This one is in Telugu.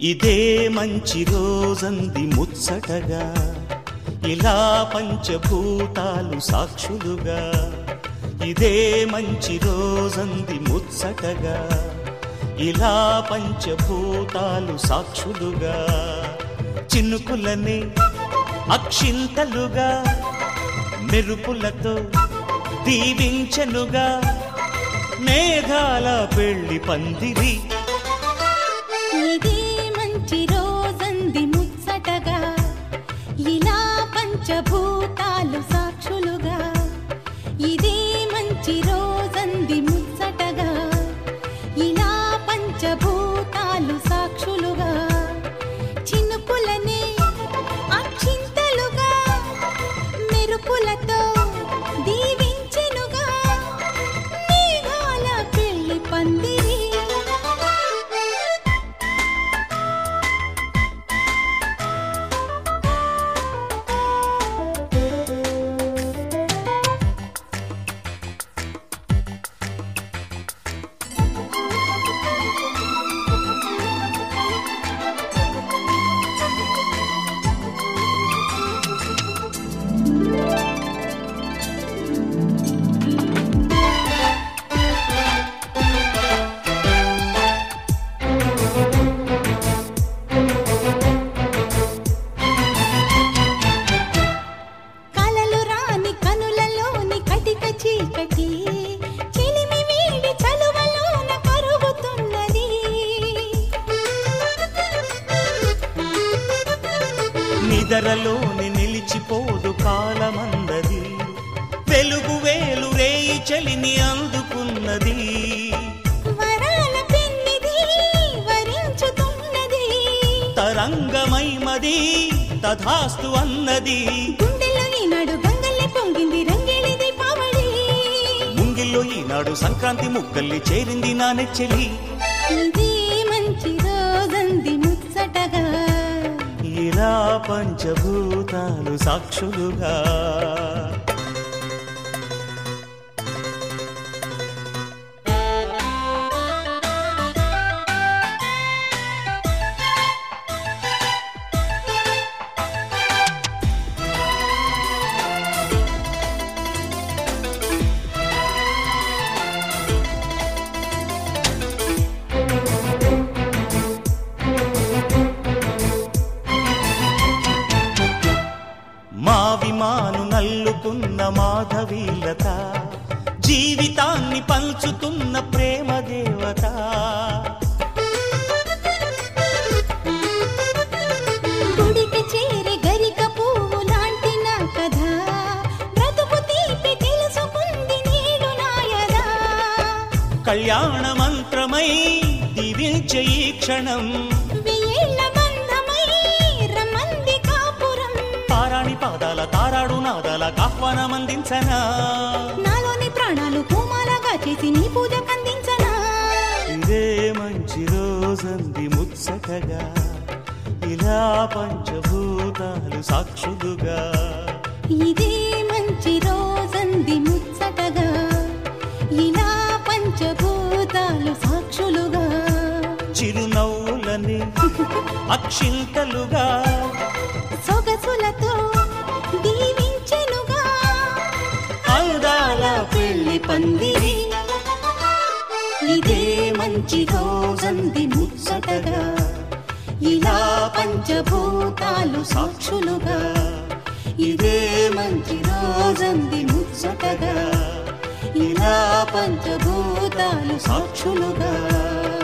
ఇదే మంచి రోజంది ముచ్చటగా ఇలా పంచభూతాలు సాక్షులుగా ఇదే మంచి రోజంది ముచ్చటగా ఇలా పంచభూతాలు సాక్షులుగా చినుకులని అక్షింతలుగా మెరుపులతో దీవించనుగా మేఘాల పెళ్లి పందిరి ఇదే మంచి రోజంది ముచ్చటగా ఇలా పంచభూతాలు సాక్షులుగా ఇదే మంచి రోజంది ముచ్చటగా ఇలా పంచభూతాలు సాక్షులుగా చినుకులనే అక్షింతలుగా మెరుపులతో దీవించెనుగా మేఘాల పెళ్లి పందిరి కలలు రాని కనులలోని కటిక చీకటి చిలిమి వీడి చలువలోన కరుగుతున్నది నిదరలోని నిలిచిపోదు కాలమందది వెలుగు వేలు రేయి చలిని అందుకున్నది వరాల పెన్నిది వరించుతున్నది తరంగమై మది తథాస్తు అన్నది గుండెల్లో ఈనాడు గంగల్లే పొంగింది రంగేళిది పావడి ముంగిల్లో ఈనాడు సంక్రాంతి ముక్కల్లి చేరింది నా నెచ్చెలి ఇది మంచి రోజంది ముచ్చటగా ఇలా పంచభూతాలు సాక్షులుగా మా విమాను నల్లుకున్న మాధవీలత జీవితాన్ని పంచుతున్న ప్రేమ దేవత గుడికి చేరి గరిక పువ్వు లాంటి నా కథ బ్రతుకు తీపి తెలుసుకుంది నేడు నాయదా కళ్యాణ మంత్రమై దీవించే ఈ క్షణం వెయ్యేళ్ల బంధమై రమ్మంది కాపురం తారాణి పాదాల తారాడు నాదాల ఆహ్వానం అందించనా నాలోని ప్రాణాలు పూమాలగా చేసి నీ పూజ కందించనా ఇదే మంచి రోజంది ముచ్చటగా ఇలా పంచభూతాలు సాక్షులుగా ఇదే మంచి రోజంది ముచ్చటగా ఇలా పంచభూతాలు సాక్షులుగా చిరునవ్వులని అక్షింతలుగా సొగసులతో దీవించెనుగా అందాల పెళ్లి పందిరి ఇదే మంచి రోజంది ముచ్చటగా ఇలా పంచభూతాలు సాక్షులుగా ఇదే మంచి రోజంది ముచ్చటగా ఇలా పంచభూతాలు సాక్షులుగా